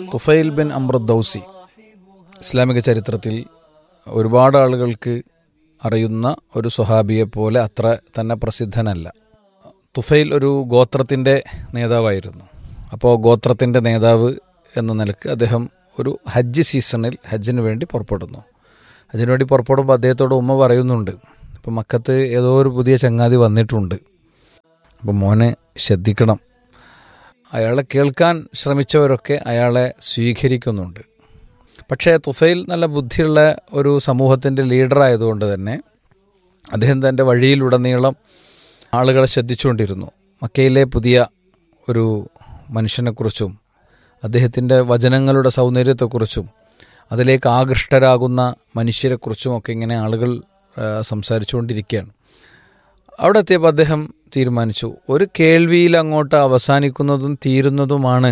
Tufail bin അമ്രുദ്ദൌസി ഇസ്ലാമിക ചരിത്രത്തിൽ ഒരുപാട് ആളുകൾക്ക് അറിയുന്ന ഒരു സ്വഹാബിയെ പോലെ അത്ര തന്നെ പ്രസിദ്ധനല്ല തുഫൈൽ ഒരു ഗോത്രത്തിൻ്റെ നേതാവായിരുന്നു അപ്പോൾ ഗോത്രത്തിൻ്റെ നേതാവ് എന്ന നിലക്ക് അദ്ദേഹം ഒരു ഹജ്ജ് സീസണിൽ ഹജ്ജിന് വേണ്ടി പുറപ്പെടുന്നു ഹജ്ജിന് വേണ്ടി പുറപ്പെടുമ്പോൾ അദ്ദേഹത്തോട് ഉമ്മ പറയുന്നുണ്ട് ഇപ്പം മക്കത്ത് ഏതോ ഒരു പുതിയ ചങ്ങാതി വന്നിട്ടുണ്ട് അപ്പം മോനെ ശ്രദ്ധിക്കണം അയാളെ കേൾക്കാൻ ശ്രമിച്ചവരൊക്കെ അയാളെ സ്വീകരിക്കുന്നുണ്ട് പക്ഷേ തുഫൈൽ നല്ല ബുദ്ധിയുള്ള ഒരു സമൂഹത്തിൻ്റെ ലീഡറായതുകൊണ്ട് തന്നെ അദ്ദേഹം തൻ്റെ വഴിയിലുടനീളം ആളുകളെ ശ്രദ്ധിച്ചുകൊണ്ടിരുന്നു മക്കയിലെ പുതിയ ഒരു മനുഷ്യനെക്കുറിച്ചും അദ്ദേഹത്തിൻ്റെ വചനങ്ങളുടെ സൗന്ദര്യത്തെക്കുറിച്ചും അതിലേക്ക് ആകൃഷ്ടരാകുന്ന മനുഷ്യരെക്കുറിച്ചുമൊക്കെ ഇങ്ങനെ ആളുകൾ ആ, സംസാരിച്ചുകൊണ്ടിരിക്കുകയാണ് അവിടെ എത്തിയപ്പോൾ അദ്ദേഹം തീരുമാനിച്ചു ഒരു കേൾവിയിൽ അങ്ങോട്ട് അവസാനിക്കുന്നതും തീരുന്നതുമാണ്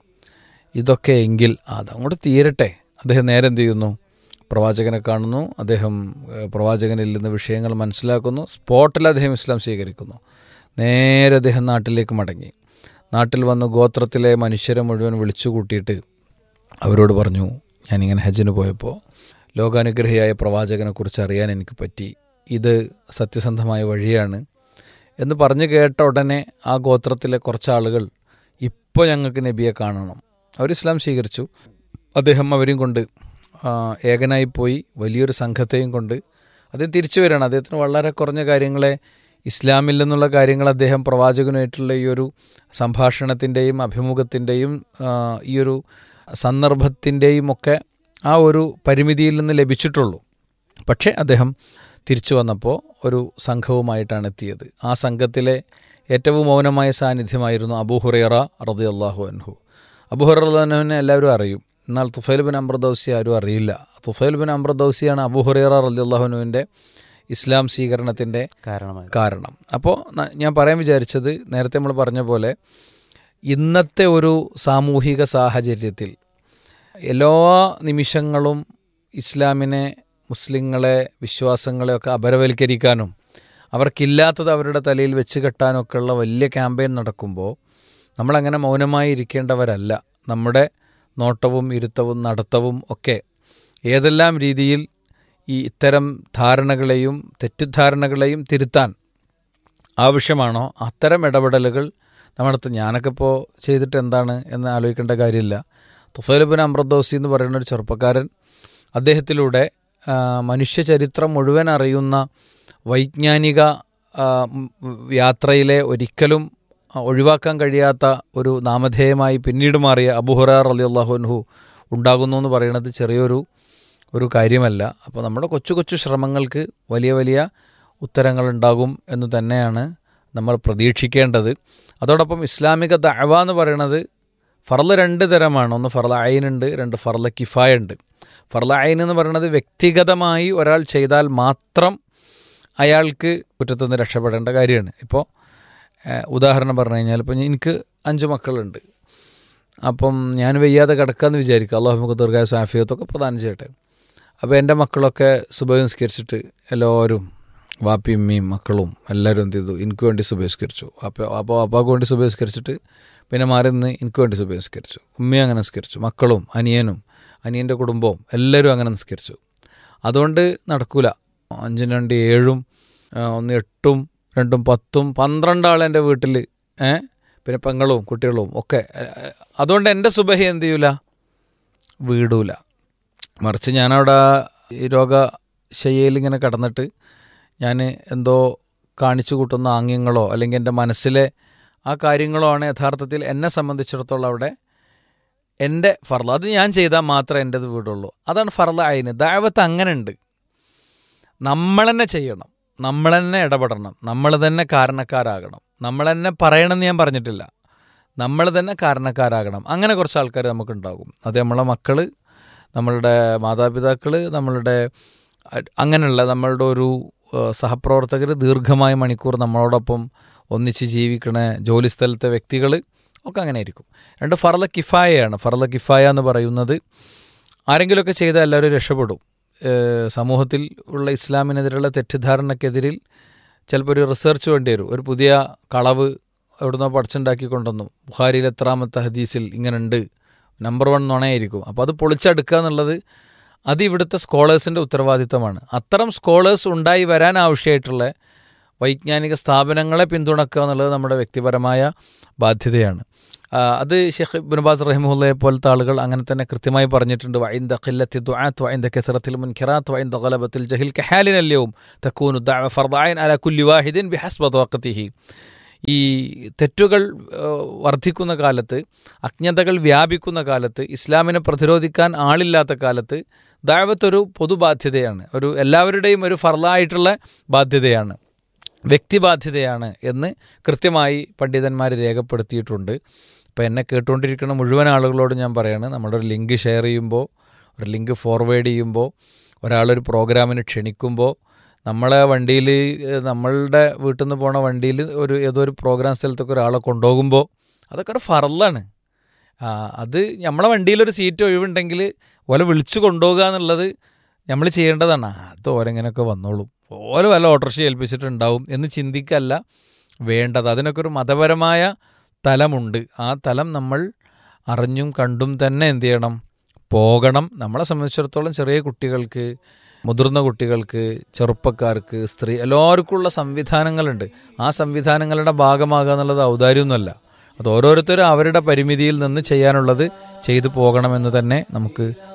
ഇതൊക്കെ എങ്കിൽ അതങ്ങോട്ട് തീരട്ടെ അദ്ദേഹം നേരെ എന്ത് ചെയ്യുന്നു പ്രവാചകനെ കാണുന്നു അദ്ദേഹം ഏഹ്, പ്രവാചകനിൽ നിന്ന് വിഷയങ്ങൾ മനസ്സിലാക്കുന്നു സ്പോട്ടിൽ അദ്ദേഹം ഇസ്ലാം സ്വീകരിക്കുന്നു നേരെ അദ്ദേഹം നാട്ടിലേക്ക് മടങ്ങി നാട്ടിൽ വന്ന് ഗോത്രത്തിലെ മനുഷ്യരെ മുഴുവൻ വിളിച്ചു കൂട്ടിയിട്ട് അവരോട് പറഞ്ഞു ഞാനിങ്ങനെ ഹജ്ജിന് പോയപ്പോൾ ലോകാനുഗ്രഹിയായ പ്രവാചകനെക്കുറിച്ച് അറിയാൻ എനിക്ക് പറ്റി ഇത് സത്യസന്ധമായ വഴിയാണ് എന്ന് പറഞ്ഞു കേട്ട ഉടനെ ആ ഗോത്രത്തിലെ കുറച്ച് ആളുകൾ ഇപ്പോൾ ഞങ്ങൾക്ക് നബിയെ കാണണം അവർ ഇസ്ലാം സ്വീകരിച്ചു അദ്ദേഹം അവരെയും കൊണ്ട് ആ, ഏകനായി പോയി വലിയൊരു സംഘത്തെയും കൊണ്ട് അദ്ദേഹം തിരിച്ചു വരികയാണ് അദ്ദേഹത്തിന് വളരെ കുറഞ്ഞ കാര്യങ്ങളെ ഇസ്ലാമിൽ നിന്നുള്ള കാര്യങ്ങൾ അദ്ദേഹം പ്രവാചകനുമായിട്ടുള്ള ഈ ഒരു സംഭാഷണത്തിൻ്റെയും അഭിമുഖത്തിൻ്റെയും ആ, ഈ ഒരു സന്ദർഭത്തിൻ്റെയും ഒക്കെ ആ ഒരു പരിമിതിയിൽ നിന്ന് ലഭിച്ചിട്ടുള്ളൂ പക്ഷേ അദ്ദേഹം തിരിച്ചു വന്നപ്പോൾ ഒരു സംഘവുമായിട്ടാണ് എത്തിയത് ആ സംഘത്തിലെ ഏറ്റവും മൗനമായ സാന്നിധ്യമായിരുന്നു അബൂഹുറൈറ റതി അള്ളാഹു അൻഹു അബൂഹുറനെ എല്ലാവരും അറിയും എന്നാൽ തുഫൈൽ ബിൻ അമ്രദൌസി ആരും അറിയില്ല തുഫൈൽ ബിൻ അമ്രദൌസിയാണ് അബൂഹുറൈറ റതി അള്ളാഹുനുവിൻ്റെ ഇസ്ലാം സ്വീകരണത്തിൻ്റെ കാരണമായി കാരണം അപ്പോൾ ന- ഞാൻ പറയാൻ വിചാരിച്ചത് നേരത്തെ നമ്മൾ പറഞ്ഞ പോലെ ഇന്നത്തെ ഒരു സാമൂഹിക സാഹചര്യത്തിൽ എല്ലാ നിമിഷങ്ങളും ഇസ്ലാമിനെ മുസ്ലിങ്ങളെ വിശ്വാസങ്ങളെയൊക്കെ അപരവൽക്കരിക്കാനും അവർക്കില്ലാത്തത് അവരുടെ തലയിൽ വെച്ച് കെട്ടാനൊക്കെയുള്ള വലിയ ക്യാമ്പയിൻ നടക്കുമ്പോൾ നമ്മളങ്ങനെ മൗനമായി ഇരിക്കേണ്ടവരല്ല നമ്മുടെ നോട്ടവും ഇരുത്തവും നടത്തവും ഒക്കെ ഏതെല്ലാം രീതിയിൽ ഈ ഇത്തരം ധാരണകളെയും തെറ്റിദ്ധാരണകളെയും തിരുത്താൻ ആവശ്യമാണോ അത്തരം ഇടപെടലുകൾ നമ്മളടുത്ത് ഞാനൊക്കെ ഇപ്പോൾ ചെയ്തിട്ട് എന്താണ് എന്ന് ആലോചിക്കേണ്ട കാര്യമില്ല തുഫൈലുബിൻ അമ്രദോസി എന്ന് പറയുന്ന ഒരു ചെറുപ്പക്കാരൻ അദ്ദേഹത്തിലൂടെ ആ, മനുഷ്യ ചരിത്രം മുഴുവൻ അറിയുന്ന വൈജ്ഞാനിക ആ, ഉം, യാത്രയിലെ ഒരിക്കലും ആ, ഒഴിവാക്കാൻ കഴിയാത്ത ഒരു നാമധേയമായി പിന്നീട് മാറിയ അബുഹുറാർ അലി അള്ളാഹുൻഹു ഉണ്ടാകുന്നു എന്ന് പറയുന്നത് ചെറിയൊരു ഒരു കാര്യമല്ല അപ്പോൾ നമ്മുടെ കൊച്ചു കൊച്ചു ശ്രമങ്ങൾക്ക് വലിയ വലിയ ഉത്തരങ്ങളുണ്ടാകും എന്ന് തന്നെയാണ് നമ്മൾ പ്രതീക്ഷിക്കേണ്ടത് അതോടൊപ്പം ഇസ്ലാമിക ദഅവ എന്ന് പറയുന്നത് ഫർള് രണ്ട് തരമാണ് ഒന്ന് ഫർള അയിനുണ്ട് രണ്ട് ഫർള കിഫായ ഉണ്ട് ഫർള അയിൻ എന്ന് പറയുന്നത് വ്യക്തിഗതമായി ഒരാൾ ചെയ്താൽ മാത്രം അയാൾക്ക് കുറ്റത്തുനിന്ന് രക്ഷപ്പെടേണ്ട കാര്യമാണ് ഇപ്പോൾ ഏഹ്, ഉദാഹരണം പറഞ്ഞു കഴിഞ്ഞാൽ ഇപ്പോൾ എനിക്ക് അഞ്ച് മക്കളുണ്ട് അപ്പം ഞാൻ വയ്യാതെ കിടക്കാമെന്ന് വിചാരിക്കുക അള്ളാഹു നമുക്ക് ദീർഘായ ആഫിയത്തൊക്കെ പ്രദാനം ചെയ്യട്ടെ അപ്പോൾ എൻ്റെ മക്കളൊക്കെ സുബഹിസ്കരിച്ചിട്ട് എല്ലാവരും വാപ്പിയും ഉമ്മയും മക്കളും എല്ലാവരും എന്ത് ചെയ്തു എനിക്ക് വേണ്ടി സുബഹിസ്കരിച്ചു അപ്പോൾ അപ്പോൾ അപ്പാക്ക് വേണ്ടി സുബഹിസ്കരിച്ചിട്ട് പിന്നെ മാറി നിന്ന് എനിക്ക് വേണ്ടി സുബഹിസ്കരിച്ചു ഉമ്മയും അങ്ങനെ നിസ്കരിച്ചു മക്കളും അനിയനും അനിയൻ്റെ കുടുംബവും എല്ലാവരും അങ്ങനെ നിസ്കരിച്ചു അതുകൊണ്ട് നടക്കൂല അഞ്ചും രണ്ട് ഏഴും ആ, ഒന്ന് എട്ടും രണ്ടും പത്തും പന്ത്രണ്ട് ആൾ എൻ്റെ വീട്ടിൽ ഏ പിന്നെ പെങ്ങളും കുട്ടികളും ഒക്കെ ഏ, അതുകൊണ്ട് എൻ്റെ സുബഹി എന്ത് ചെയ്യൂല വീടൂല മറിച്ച് ഞാനവിടെ ഈ രോഗശയ്യയിൽ ഇങ്ങനെ കിടന്നിട്ട് ഞാൻ എന്തോ കാണിച്ചു കൂട്ടുന്ന ആംഗ്യങ്ങളോ അല്ലെങ്കിൽ എൻ്റെ മനസ്സിലെ ആ കാര്യങ്ങളോ ആണ് യഥാർത്ഥത്തിൽ എന്നെ സംബന്ധിച്ചിടത്തോളം അവിടെ എൻ്റെ ഫർള അത് ഞാൻ ചെയ്താൽ മാത്രമേ എൻ്റെത് വീടുള്ളൂ അതാണ് ഫർള അയിന് ദാവത്ത് അങ്ങനെ ഉണ്ട് നമ്മൾ തന്നെ ചെയ്യണം നമ്മൾ തന്നെ ഇടപെടണം നമ്മൾ തന്നെ കാരണക്കാരാകണം നമ്മൾ തന്നെ പറയണമെന്ന് ഞാൻ പറഞ്ഞിട്ടില്ല നമ്മൾ തന്നെ കാരണക്കാരാകണം അങ്ങനെ കുറച്ച് ആൾക്കാർ നമുക്കുണ്ടാകും അത് നമ്മളെ മക്കൾ നമ്മളുടെ മാതാപിതാക്കൾ നമ്മളുടെ അ- അങ്ങനെയുള്ള നമ്മളുടെ ഒരു സഹപ്രവർത്തകർ ദീർഘമായ മണിക്കൂർ നമ്മളോടൊപ്പം ഒന്നിച്ച് ജീവിക്കണ ജോലി സ്ഥലത്തെ വ്യക്തികൾ ഒക്കെ അങ്ങനെ ആയിരിക്കും രണ്ട് ഫർല കിഫായയാണ് ഫർല കിഫായ എന്ന് പറയുന്നത് ആരെങ്കിലുമൊക്കെ ചെയ്താൽ എല്ലാവരും രക്ഷപ്പെടും ഏഹ് സമൂഹത്തിൽ ഉള്ള ഇസ്ലാമിനെതിരെയുള്ള തെറ്റിദ്ധാരണക്കെതിരിൽ ചിലപ്പോൾ ഒരു റിസർച്ച് വേണ്ടി വരും ഒരു പുതിയ കളവ് എവിടുന്നോ പഠിച്ചുണ്ടാക്കി കൊണ്ടുവന്നു ബുഹാരിയിൽ എത്രാമത്തെ ഹദീസിൽ ഇങ്ങനെയുണ്ട് നമ്പർ വൺ നുണയായിരിക്കും അപ്പോൾ അത് പൊളിച്ചെടുക്കുക എന്നുള്ളത് അത് ഇവിടുത്തെ സ്കോളേഴ്സിൻ്റെ ഉത്തരവാദിത്തമാണ് അത്തരം സ്കോളേഴ്സ് ഉണ്ടായി വരാൻ ആവശ്യമായിട്ടുള്ള വൈജ്ഞാനിക സ്ഥാപനങ്ങളെ പിന്തുണക്കുക എന്നുള്ളത് നമ്മുടെ വ്യക്തിപരമായ ബാധ്യതയാണ് ആ, അത് ഷെയ്ഖ് ബിൻബാസ് റഹിമുല്ലയെ പോലത്തെ ആളുകൾ അങ്ങനെ തന്നെ കൃത്യമായി പറഞ്ഞിട്ടുണ്ട് വൈന്ദ ഖില്ലത്തി ദുആത്ത് വൈന്ദ കസറത്തിൽ മുൻഖിറാത്ത് വൈന്ദ ഖലബത്തിൽ ജഹിൽ കഹാലിനല്യവും തക്കൂനു ദഅവ ഫർദായൻ അല കുല്ലി വാഹിദിൻ ബിഹസ്ബ തവഖത്തിഹി ഈ തെറ്റുകൾ ഏഹ്, വർദ്ധിക്കുന്ന കാലത്ത് അജ്ഞതകൾ വ്യാപിക്കുന്ന കാലത്ത് ഇസ്ലാമിനെ പ്രതിരോധിക്കാൻ ആളില്ലാത്ത കാലത്ത് ദാവത്തൊരു പൊതുബാധ്യതയാണ് ഒരു എല്ലാവരുടെയും ഒരു ഫർലായിട്ടുള്ള ബാധ്യതയാണ് വ്യക്തിബാധ്യതയാണ് എന്ന് കൃത്യമായി പണ്ഡിതന്മാർ രേഖപ്പെടുത്തിയിട്ടുണ്ട് ഇപ്പോൾ എന്നെ കേട്ടുകൊണ്ടിരിക്കുന്ന മുഴുവൻ ആളുകളോട് ഞാൻ പറയാണ് നമ്മുടെ ഒരു ലിങ്ക് ഷെയർ ചെയ്യുമ്പോൾ ഒരു ലിങ്ക് ഫോർവേഡ് ചെയ്യുമ്പോൾ ഒരാളൊരു പ്രോഗ്രാമിന് ക്ഷണിക്കുമ്പോൾ നമ്മളെ വണ്ടിയിൽ നമ്മളുടെ വീട്ടിൽ നിന്ന് പോണ വണ്ടിയിൽ ഒരു ഏതോ ഒരു പ്രോഗ്രാം സ്ഥലത്തൊക്കെ ഒരാളെ കൊണ്ടുപോകുമ്പോൾ അതൊക്കെ ഒരു ഫറലാണ് ആ, അത് നമ്മളെ വണ്ടിയിലൊരു സീറ്റ് ഒഴിവുണ്ടെങ്കിൽ ഓലെ വിളിച്ചു കൊണ്ടുപോകുക എന്നുള്ളത് നമ്മൾ ചെയ്യേണ്ടതാണ് ആ, അത് ഓരെങ്ങനെയൊക്കെ വന്നോളും ഓരോ വല്ല ഓട്ടോറിക്ഷ ഏൽപ്പിച്ചിട്ടുണ്ടാവും എന്ന് ചിന്തിക്കല്ല വേണ്ടത് അതിനൊക്കെ ഒരു മതപരമായ തലമുണ്ട് ആ തലം നമ്മൾ അറിഞ്ഞും കണ്ടും തന്നെ എന്ത് ചെയ്യണം പോകണം നമ്മളെ സംബന്ധിച്ചിടത്തോളം ചെറിയ കുട്ടികൾക്ക് മുതിർന്ന കുട്ടികൾക്ക് ചെറുപ്പക്കാർക്ക് സ്ത്രീ എല്ലാവർക്കുമുള്ള സംവിധാനങ്ങളുണ്ട് ആ സംവിധാനങ്ങളുടെ ഭാഗമാകുക എന്നുള്ളത് ഔദാര്യമൊന്നുമല്ല അത് ഓരോരുത്തരും അവരുടെ പരിമിതിയിൽ നിന്ന് ചെയ്യാനുള്ളത് ചെയ്തു പോകണമെന്ന് തന്നെ നമുക്ക്